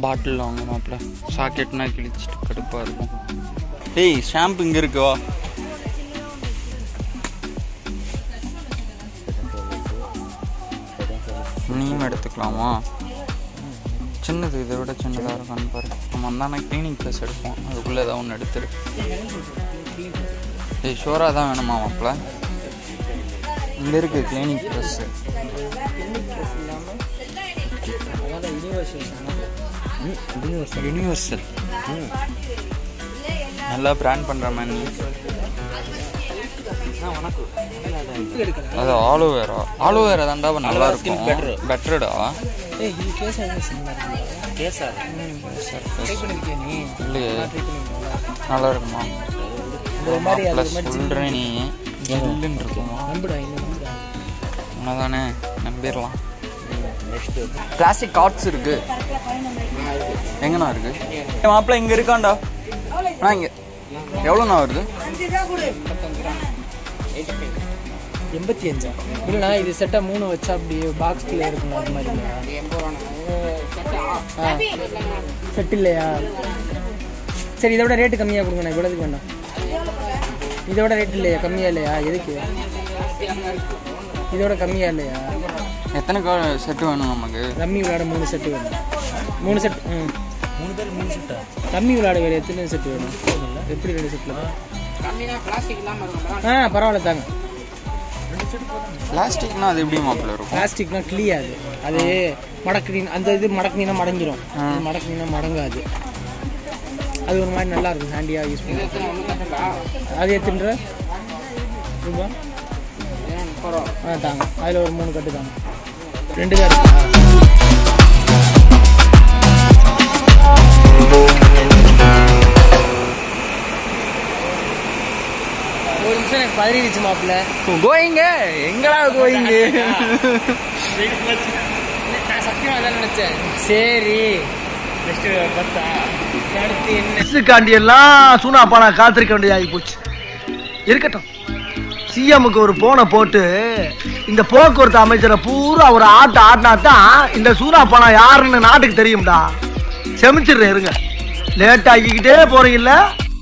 பாட்டில் வாங்க மாப்பிள்ள சாக்கெட்னா கிழிச்சிட்டு கடுப்பாக இருக்கும் ஏய் ஷாம்பு இங்கே இருக்கு வா நீம் எடுத்துக்கலாமா சின்னது இதை விட சின்னதாக இருக்கான்னு பாரு நம்ம வந்தானே க்ளீனிங் ப்ளஸ் எடுப்போம் அதுக்குள்ளே ஏதாவது ஒன்று எடுத்துரு ஏய் ஷோராக தான் வேணுமா மாப்பிள்ள இங்கே இருக்குது க்ளீனிங் ப்ளஸ்ஸு யூனிவர்சல் நல்லா பிராண்ட் பண்ணுற மாதிரி அது ஆலோவேரா ஆலோவேரா தான்டா நல்லா இருக்கும் பெட்டர்டா ஏய் இது கேஸ் கேஸா ட்ரை பண்ணிருக்கியா நீ இல்லையே ட்ரை பண்ணிருக்கீங்களா நல்லா இருக்குமா இந்த மாதிரி அது ப்ளஸ் ஒரு மாதிரி சொல்கிறேன் நீ ஜில்லுன்னு இருக்குமா நம்புடா இன்னும் நம்புடா உனதானே நம்பிடலாம் பிளாஸ்டிக் கார்ட்ஸ் இருக்கு எங்கண்ணா இருக்கு என் மாப்பிள்ள இங்க இருக்காண்டா அண்ணா இங்க எவ்வளோண்ணா வருது எண்பத்தி அஞ்சா இல்லைண்ணா இது செட்டாக மூணு வச்சா அப்படியே பாக்ஸ்குள்ளே இருக்கணும் அது மாதிரி ஆ செட் இல்லையா சரி இதை விட ரேட்டு கம்மியாக கொடுங்கண்ணா இவ்வளோதுக்கு வேண்டாம் இதை விட ரேட் இல்லையா கம்மியாக இல்லையா எதுக்கு இதோட கம்மியாக இல்லையா எத்தனை கா செட்டு வேணும் நமக்கு ரம்மி விளையாட மூணு செட்டு வேணும் மூணு செட் ம் மூணு பேர் மூணு செட்டா ரம்மி விளையாட வேறு எத்தனை செட்டு வேணும் எப்படி ரெண்டு செட்டில் ஆ பரவாயில்ல தாங்க பிளாஸ்டிக்னா அது எப்படி மாப்பிள்ள இருக்கும் பிளாஸ்டிக்னா கிளியாது அது மடக்குனீங்க அந்த இது மடக்குனீங்கன்னா மடங்கிரும் இது மடக்குனீங்கன்னா மடங்காது அது ஒரு மாதிரி நல்லா இருக்கும் ஹேண்டியாக யூஸ் பண்ணி அது எத்தனை ரூபா ஆ தாங்க அதில் ஒரு மூணு கட்டு தாங்க ரெண்டு தான் இருக்கா ஒரு நிமிஷம் எனக்கு பதறிடுச்சு மாப்பிள்ள கோயிங்க எங்கடா கோயிங்க நான் சத்தியமா அதான் நினைச்சேன் சரி அடுத்து என்ன காண்டி எல்லாம் சூனா பானா காத்திருக்க வேண்டியதாகி போச்சு இருக்கட்டும் சிஎம்முக்கு ஒரு போனை போட்டு இந்த போக்குவரத்து அமைச்சரை பூரா ஒரு ஆட்ட ஆட்டினா தான் இந்த சூனா பானா யாருன்னு நாட்டுக்கு தெரியும்டா செமிச்சிடுறேன் இருங்க லேட் ஆகிக்கிட்டே போறீங்கல்ல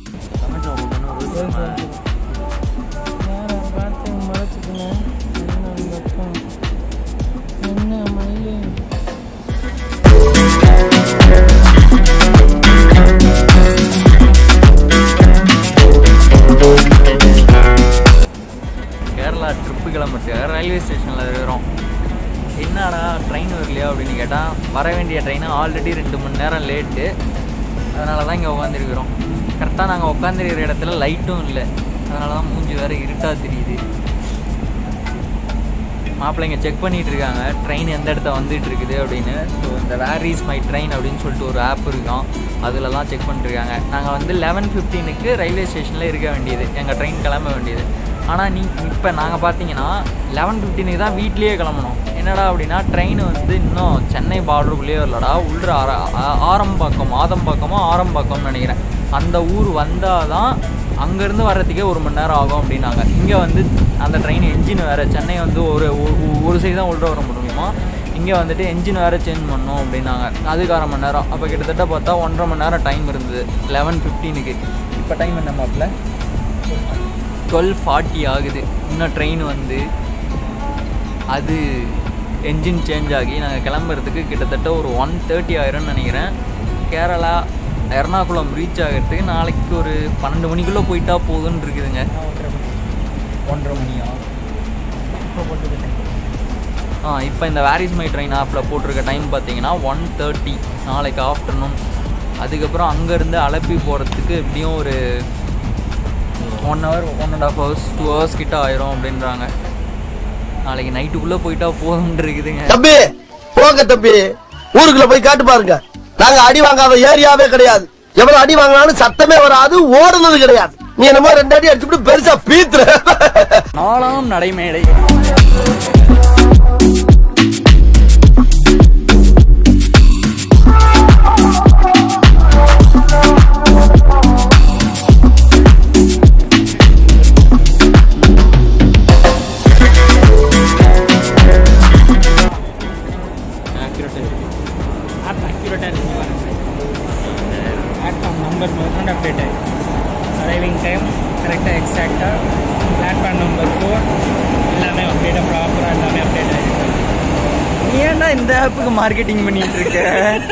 கேரளா ட்ரிப்பு கிளம்பிட்டு ரயில்வே ஸ்டேஷனில் இருக்கிறோம் என்னடா ட்ரெயின் வரலையா அப்படின்னு கேட்டால் வர வேண்டிய ட்ரெயின் ஆல்ரெடி ரெண்டு மணி நேரம் லேட்டு அதனால தான் இங்கே உட்காந்துருக்குறோம் கரெக்டாக நாங்கள் உட்காந்துருக்கிற இடத்துல லைட்டும் இல்லை அதனால தான் மூஞ்சி வேறு இருட்டாக தெரியுது மாப்பிள்ளைங்க செக் பண்ணிட்டு இருக்காங்க ட்ரெயின் எந்த இடத்த வந்துட்டு இருக்குது அப்படின்னு ஸோ இந்த வேர் இஸ் மை ட்ரெயின் அப்படின்னு சொல்லிட்டு ஒரு ஆப் இருக்கும் அதில் தான் செக் பண்ணிருக்காங்க நாங்கள் வந்து லெவன் ஃபிஃப்டீனுக்கு ரயில்வே ஸ்டேஷனில் இருக்க வேண்டியது எங்கள் ட்ரெயின் கிளம்ப வேண்டியது ஆனால் நீ இப்போ நாங்கள் பார்த்தீங்கன்னா லெவன் ஃபிஃப்டீனுக்கு தான் வீட்லேயே கிளம்பணும் என்னடா அப்படின்னா ட்ரெயின் வந்து இன்னும் சென்னை பார்டருக்குள்ளேயே வரலடா உள்ள ஆர ஆ- ஆரம்பாக்கம் ஆதம்பாக்கமோ ஆரம்பாக்கம்னு நினைக்கிறேன் அந்த ஊர் வந்தால் தான் அங்கேருந்து வர்றதுக்கே ஒரு மணி நேரம் ஆகும் அப்படின்னாங்க இங்கே வந்து அந்த ட்ரெயின் என்ஜின் வேறு சென்னை வந்து ஒரு ஒரு- ஒரு சைடு தான் உள்ள வர முடியுமா இங்கே வந்துட்டு என்ஜின் வேறு சேஞ்ச் பண்ணணும் அப்படின்னாங்க அதுக்கு அரை மணி நேரம் அப்போ கிட்டத்தட்ட பார்த்தா ஒன்றரை மணி நேரம் டைம் இருந்தது லெவன் ஃபிஃப்டீனுக்கு இப்போ டைம் என்ன மாப்பிள்ள டுவெல் ஃபார்ட்டி ஆகுது இன்னும் ட்ரெயின் வந்து அது என்ஜின் சேஞ்ச் ஆகி நாங்கள் கிளம்புறதுக்கு கிட்டத்தட்ட ஒரு ஒன் தேர்ட்டி ஆயிரும்னு நினைக்கிறேன் கேரளா எர்ணாகுளம் ரீச் ஆகிறதுக்கு நாளைக்கு ஒரு பன்னெண்டு மணிக்குள்ளே போயிட்டா போதுன்னு இருக்குதுங்க ஒன்றரை மணியா ஆ இப்போ இந்த வேரிஸ் மை ட்ரெயின் ஆப்பில் போட்டிருக்க டைம் பார்த்தீங்கன்னா ஒன் தேர்ட்டி நாளைக்கு ஆஃப்டர்நூன் அதுக்கப்புறம் அங்கேருந்து அலப்பி போகிறதுக்கு எப்படியும் ஒரு one hour one and half hours two hours கிட்ட ஆயிரும் அப்படின்றாங்க நாளைக்கு நைட்டுக்குள்ளே போயிட்டா போதும்னு இருக்குதுங்க தம்பி போங்க தம்பி ஊருக்குள்ள போய் காட்டு பாருங்க நாங்க அடி வாங்காத ஏரியாவே கிடையாது எவ்வளவு அடி வாங்கினாலும் சத்தமே வராது ஓடுனது கிடையாது நீ என்னமோ ரெண்டு அடி அடிச்சுட்டு பெருசா பீத்துற நாளாம் நடைமேடை அக்யூரேட்டாக இருக்கு டேட்டா எக்ஸாக்டாக பிளாட்ஃபார்ம் நம்பர் ஃபோர் எல்லாமே அப்டேட்டாக ப்ராப்பராக எல்லாமே அப்டேட் ஆகிருக்கு நீ ஏன்டா இந்த ஆப்புக்கு மார்க்கெட்டிங் பண்ணிட்டு இருக்க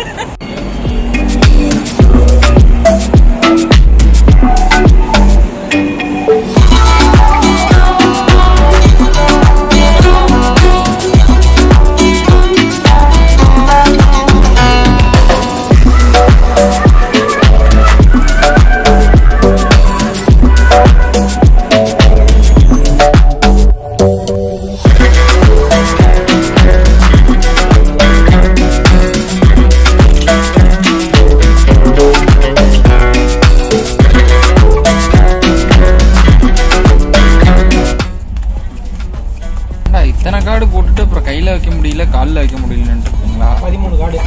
ஏன்டா, இத்தனை கார்டு போட்டுட்டு அப்புறம் கையில வைக்க முடியல கால்ல வைக்க முடியலன்னு இருக்கீங்களா பதிமூணு கார்டு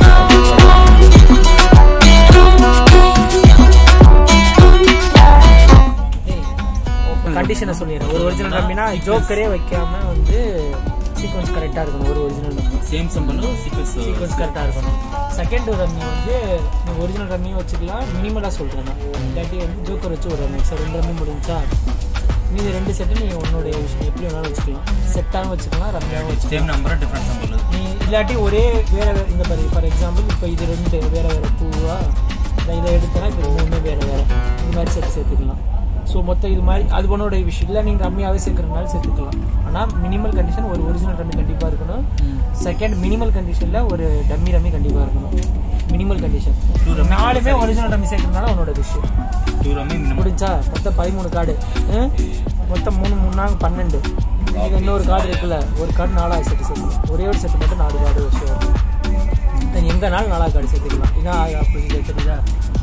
கண்டிஷனை சொல்லிடுறேன் ஒரு ஒரிஜினல் ரம்மினா ஜோக்கரே வைக்காம வந்து சீக்வன்ஸ் கரெக்டாக இருக்கணும் ஒரு ஒரிஜினல் ரம்மி சேம் சம்பளம் சீக்வன்ஸ் சீக்வன்ஸ் கரெக்டாக இருக்கணும் செகண்ட் ரம்மி வந்து நீ ஒரிஜினல் ரம்மியும் வச்சுக்கலாம் மினிமலாக சொல்கிறேன் நான் இல்லாட்டி வந்து ஜோக்கர் வச்சு ஒரு ரம்மி சார் ரெண்டு ரம்மி முடிஞ்சா மீதி ரெண்டு செட்டு நீ உன்னோட விஷயம் எப்படி வேணாலும் வச்சுக்கலாம் செட்டாகவும் வச்சுக்கலாம் ரம்மியாகவும் வச்சுக்கலாம் சேம் நம்பர் டிஃப்ரெண்ட் சம்பளம் நீ இல்லாட்டி ஒரே வேற வேற இந்த பாரு ஃபார் எக்ஸாம்பிள் இப்போ இது ரெண்டு வேற வேற பூவா இதை இதை எடுத்தனா இப்போ இது மூணுமே வேற வேற இது மாதிரி சேர்த்து சேர்த்துக்கலாம் ஸோ மொத்தம் இது மாதிரி அது உன்னோட விஷயம் இல்லை நீங்கள் ரம்மியாவே சேர்க்கறதுனால சேர்த்துக்கலாம் ஆனால் மினிமல் கண்டிஷன் ஒரு ஒரிஜினல் ரம்மி கண்டிப்பாக இருக்கணும் செகண்ட் மினிமல் கண்டிஷனில் ஒரு டம்மி ரம்மி கண்டிப்பாக இருக்கணும் மினிமல் கண்டிஷன் நாலுமே ஒரிஜினல் ரம்மி சேர்க்கறதுனால உன்னோட விஷயம் டூ ரம்மி மினிமம் முடிஞ்சா மொத்தம் பதிமூணு கார்டு மொத்தம் மூணு மூணாங்க பன்னெண்டு இது இன்னொரு கார்டு இருக்குல்ல ஒரு கார்டு நாலாவது செட்டு சேர்க்கணும் ஒரே ஒரு செட்டு மட்டும் நாலு கார்டு விஷயம் தென் எங்கனாலும் நாலாவது கார்டு சேர்த்துக்கலாம் இதான் அப்படி தெரியுதா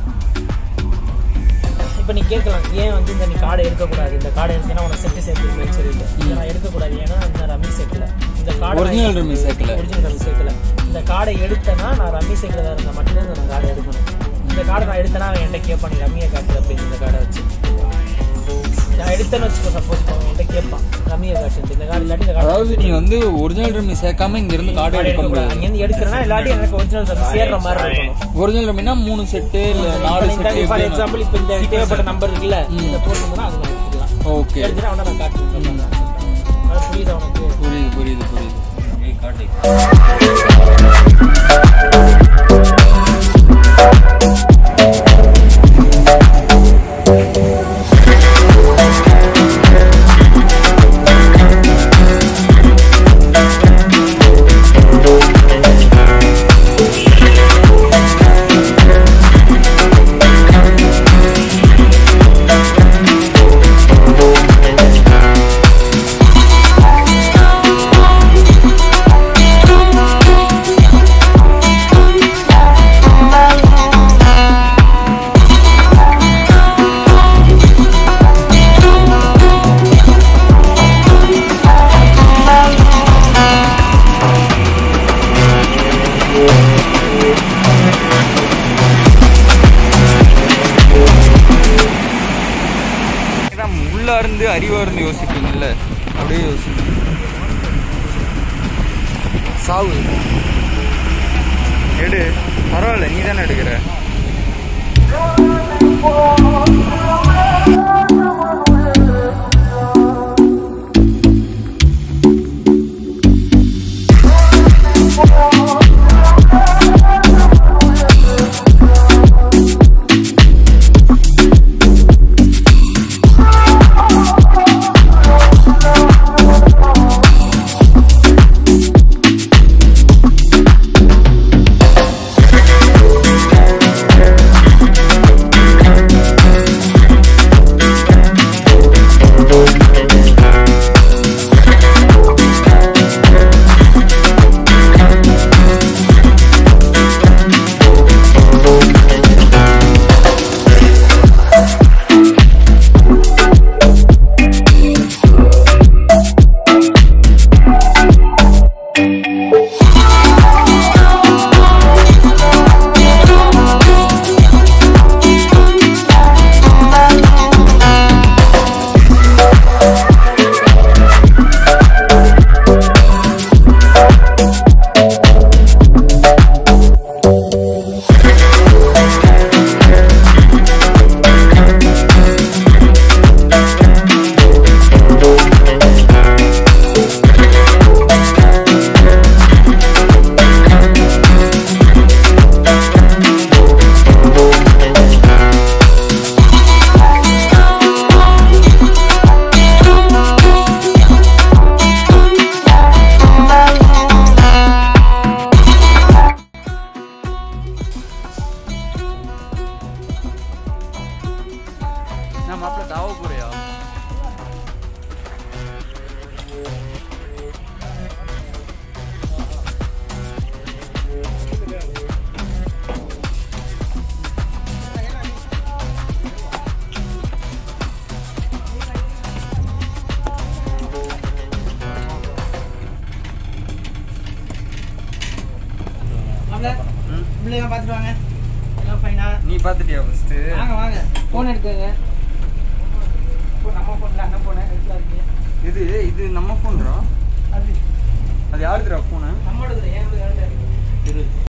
இப்போ நீ கேட்கலாம் ஏன் வந்து இந்த நீ கார்டை எடுக்கக்கூடாது இந்த கார்டை எடுத்தீங்கன்னா உனக்கு செட்டு சேர்த்துருக்கேன்னு சொல்லிட்டு இதை நான் எடுக்கக்கூடாது ஏன்னா இந்த ரம்மி சேர்க்கல இந்த கார்டு Original rummy சேர்க்கல. ஒரிஜினல் ரம்மி சேர்க்கல இந்த கார்டை எடுத்தேன்னா நான் ரம்மி சேர்க்கிறதா இருந்தால் மட்டும்தான் இந்த கார்டை எடுக்கணும் இந்த கார்டை நான் எடுத்தேன்னா அவன் என்கிட்ட கேட்பான் நீ ரம்மியை காட்டு அப்படின்னு இந்த கார்டை வச்சு நான் எடுத்தேன்னு வச்சுக்கோ சப்போஸ் அவன் என்கிட்ட கேட்பான் ரம்மியை காட்டு இந்த கார்டு இல்லாட்டி இந்த கார்டு அதாவது நீ வந்து ஒரிஜினல் ரம்மி சேர்க்காம இங்க இருந்து கார்டு எடுக்க முடியாது அங்கேருந்து எடுக்கிறேன்னா இல்லாட்டி எனக்கு ஒரிஜினல் ரம்மி சேர்ற மாதிரி இருக்கணும் ஒரிஜினல் ரம்மினா மூணு செட்டு இல்ல நாலு செட்டு ஃபார் எக்ஸாம்பிள் இப்போ இந்த தேவைப்பட்ட நம்பர் இருக்குல்ல இந்த போட்டுருந்தா அது நான் எடுத்துக்கலாம் ஓகே எடுத்துட்டு அவனை நான் காட்டுறேன் அது புரியுதா உனக்கு புரியுது புரியுது புரியுது காட்டு உள்ள இருந்து அறிவா இருந்து யோசிப்பீங்கல்ல அப்படியே யோசிப்பீங்க சாவு எடு பரவாயில்ல நீ தானே எடுக்கிற Thank பார்த்துட்டு வாங்க எல்லாம் ஃபைனா நீ பார்த்துட்டியா ஃபஸ்ட்டு வாங்க வாங்க ஃபோன் எடுத்துங்க இப்போ நம்ம ஃபோனில் அண்ணன் ஃபோனு எடுத்துக்காதீங்க இது இது நம்ம ஃபோன்ரா அது அது யாருதுடா ஃபோனு நம்மளோடது ஏன்